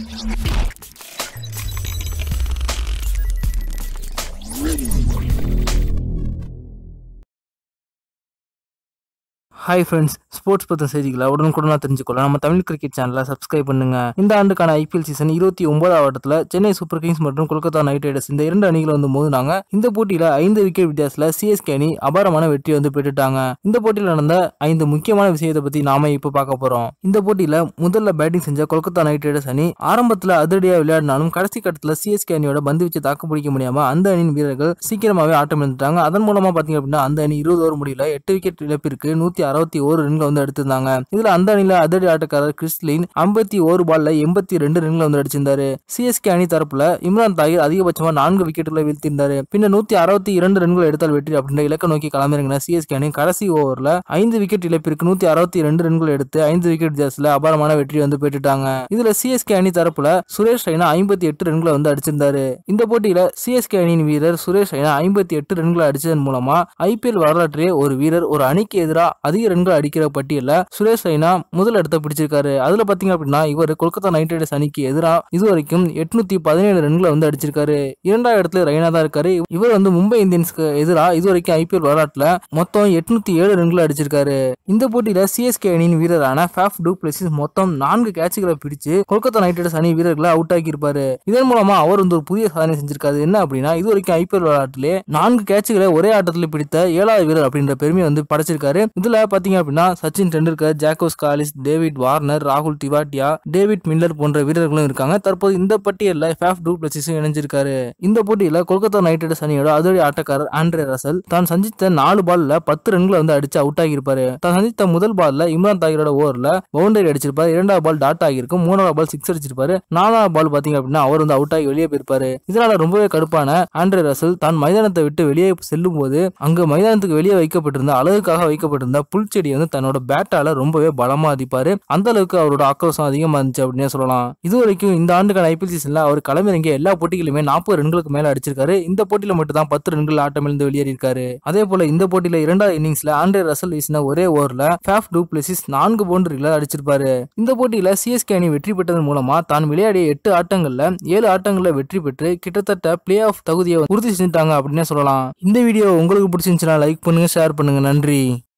hi friends sports பற்றின செய்திகளை உடனுக்குடனாக தெரிஞ்சுக்கொள்ள நம்ம தமிழ் கிரிக்கெட் சேனலை சப்ஸ்கிரைப் பண்ணுங்க இந்த ஆண்டுக்கான ஐபிஎல் சீசன் இருபத்தி ஒன்பதாவது ஆட்டத்தில் சென்னை சூப்பர் கிங்ஸ் மற்றும் கொல்கத்தா நைட் ரைடர்ஸ் இந்த இரண்டு அணிகள் வந்து மோதினாங்க இந்த போட்டியில் ஐந்து விக்கெட் வித்தியாசத்தில் சிஎஸ்கே அணி அபாரமான வெற்றி வந்து பெற்றுட்டாங்க இந்த போட்டியில் நடந்த ஐந்து முக்கியமான விஷயத்தை பற்றி நாம இப்போ பார்க்க போறோம் இந்த போட்டியில் முதல்ல பேட்டிங் செஞ்ச கொல்கத்தா நைட் ரைடர்ஸ் அணி ஆரம்பத்தில் அதிரடியாக விளையாடினாலும் கடைசி கட்டத்தில் சிஎஸ்கே அணியோட பந்து வச்சு தாக்கு பிடிக்க முடியாம அந்த அணியின் வீரர்கள் சீக்கிரமாகவே ஆட்டம் இழந்துட்டாங்க அதன் மூலமா பாத்தீங்க அப்படின்னா அந்த அணி இருபது ஓவர் முடியல எட்டு விக்கெட் இழப்பிற்கு நூத்தி அறுபத்தி ஒரு ரன்கள் வந்து எடுத்திருந்தாங்க இதுல அந்த அணியில அதிரடி ஆட்டக்காரர் கிறிஸ்லின் ஐம்பத்தி ஒரு பால்ல எண்பத்தி ரெண்டு ரன்கள் வந்து அடிச்சிருந்தாரு சிஎஸ்கே அணி தரப்புல இம்ரான் தாகிர் அதிகபட்சமா நான்கு விக்கெட்டுகளை வீழ்த்திருந்தாரு பின்னர் நூத்தி அறுபத்தி இரண்டு ரன்கள் எடுத்தால் வெற்றி அப்படின்ற இலக்க நோக்கி களமிறங்கின சிஎஸ்கே அணி கடைசி ஓவர்ல ஐந்து விக்கெட் இழப்பிற்கு நூத்தி அறுபத்தி ரெண்டு ரன்கள் எடுத்து ஐந்து விக்கெட் வித்தியாசத்துல அபாரமான வெற்றி வந்து பெற்றுட்டாங்க இதுல சிஎஸ்கே அணி தரப்புல சுரேஷ் ரெய்னா ஐம்பத்தி எட்டு ரன்களை வந்து அடிச்சிருந்தாரு இந்த போட்டியில சிஎஸ்கே அணியின் வீரர் சுரேஷ் ரெய்னா ஐம்பத்தி எட்டு ரன்களை அடிச்சதன் மூலமா ஐபிஎல் வரலாற்றிலே ஒரு வீரர் ஒரு அணிக்கு எதிராக அதிக ரன்கள் அடிக்கிற பட்டியல்ல சுரேஷ் ரெய்னா முதல் இடத்தை பிடிச்சிருக்காரு அதுல பாத்தீங்க அப்படின்னா இவர் கொல்கத்தா நைட் ரைடர்ஸ் அணிக்கு எதிராக இதுவரைக்கும் எட்நூத்தி பதினேழு ரன்களை வந்து அடிச்சிருக்காரு இரண்டாவது இடத்துல ரெய்னா தான் இருக்காரு இவர் வந்து மும்பை இந்தியன்ஸ்க்கு எதிராக இதுவரைக்கும் ஐபிஎல் வரலாற்றுல மொத்தம் எட்நூத்தி ஏழு ரன்களை அடிச்சிருக்காரு இந்த போட்டியில சிஎஸ்கே அணியின் வீரரான ஃபேஃப் டூ பிளஸிஸ் மொத்தம் நான்கு கேட்சுகளை பிடிச்சு கொல்கத்தா நைட் ரைடர்ஸ் அணி வீரர்களை அவுட் ஆக்கி இருப்பாரு இதன் மூலமா அவர் வந்து ஒரு புதிய சாதனை செஞ்சிருக்காரு என்ன அப்படின்னா இது வரைக்கும் ஐபிஎல் விளையாட்டிலே நான்கு கேட்சுகளை ஒரே ஆட்டத்தில் பிடித்த ஏழாவது வீரர் அப்படின்ற பெருமையை வந்து படைச்சிருக்காரு இதுல பாத்தீங்க அப்படின்னா Sachin Tendulkar Jacques Kallis David Warner ராகுல் திவாட்டியா டேவிட் மில்லர் போன்ற வீரர்களும் இருக்காங்க தற்போது இந்த பட்டியலில் ஃபேஃப் டூ பிளஸிஸும் இணைஞ்சிருக்காரு இந்த போட்டியில கொல்கத்தா நைட் ரைடர்ஸ் அணியோட அதிரடி ஆட்டக்காரர் ஆண்ட்ரே ரசல் தான் சந்தித்த நாலு பால்ல பத்து ரன்களை வந்து அடிச்சு அவுட் ஆகியிருப்பாரு தான் சந்தித்த முதல் பால்ல இம்ரான் தாகிரோட ஓவர்ல பவுண்டரி அடிச்சிருப்பாரு இரண்டாவது பால் டாட் ஆகியிருக்கும் மூணாவது பால் சிக்ஸ் அடிச்சிருப்பாரு நாலாவது பால் பாத்தீங்க அப்படின்னா அவர் வந்து அவுட் ஆகி வெளியே போயிருப்பாரு இதனால ரொம்பவே கடுப்பான ஆண்ட்ரே ரசல் தான் மைதானத்தை விட்டு வெளியே செல்லும் போது அங்கு மைதானத்துக்கு வெளியே வைக்கப்பட்டிருந்த அழகுக்காக வைக்கப்பட்டிருந்த புல்செடியை வந்து தன்னோட பேட்டால ரொம்பவே பலமா அடிப்பாரு அந்த அளவுக்கு அவரோட ஆக்ரோஷம் அதிகமா இருந்துச்சு அப்படின்னே சொல்லலாம் இது வரைக்கும் இந்த ஆண்டுக்கான ஐபிஎல் சீசன்ல அவர் களமிறங்கிய எல்லா போட்டிகளுமே நாற்பது ரன்களுக்கு மேல அடிச்சிருக்காரு இந்த போட்டியில மட்டும் தான் பத்து ரன்கள் ஆட்டமிழந்து வெளியேறியிருக்காரு அதே போல இந்த போட்டியில இரண்டாவது இன்னிங்ஸ்ல ஆண்ட்ரே ரசல் வீசின ஒரே ஓவர்ல ஃபேஃப் டூ பிளஸிஸ் நான்கு பவுண்டரிகளை அடிச்சிருப்பாரு இந்த போட்டியில சிஎஸ்கே அணி வெற்றி பெற்றதன் மூலமா தான் விளையாடிய எட்டு ஆட்டங்கள்ல ஏழு ஆட்டங்கள்ல வெற்றி பெற்று கிட்டத்தட்ட பிளே ஆஃப் தகுதியை உறுதி செஞ்சுட்டாங்க அப்படின்னே சொல்லலாம் இந்த வீடியோ உங்களுக்கு பிடிச்சிருந்துச்சுன்னா லைக் பண்ணுங்க ஷேர் பண்ணுங்க நன்றி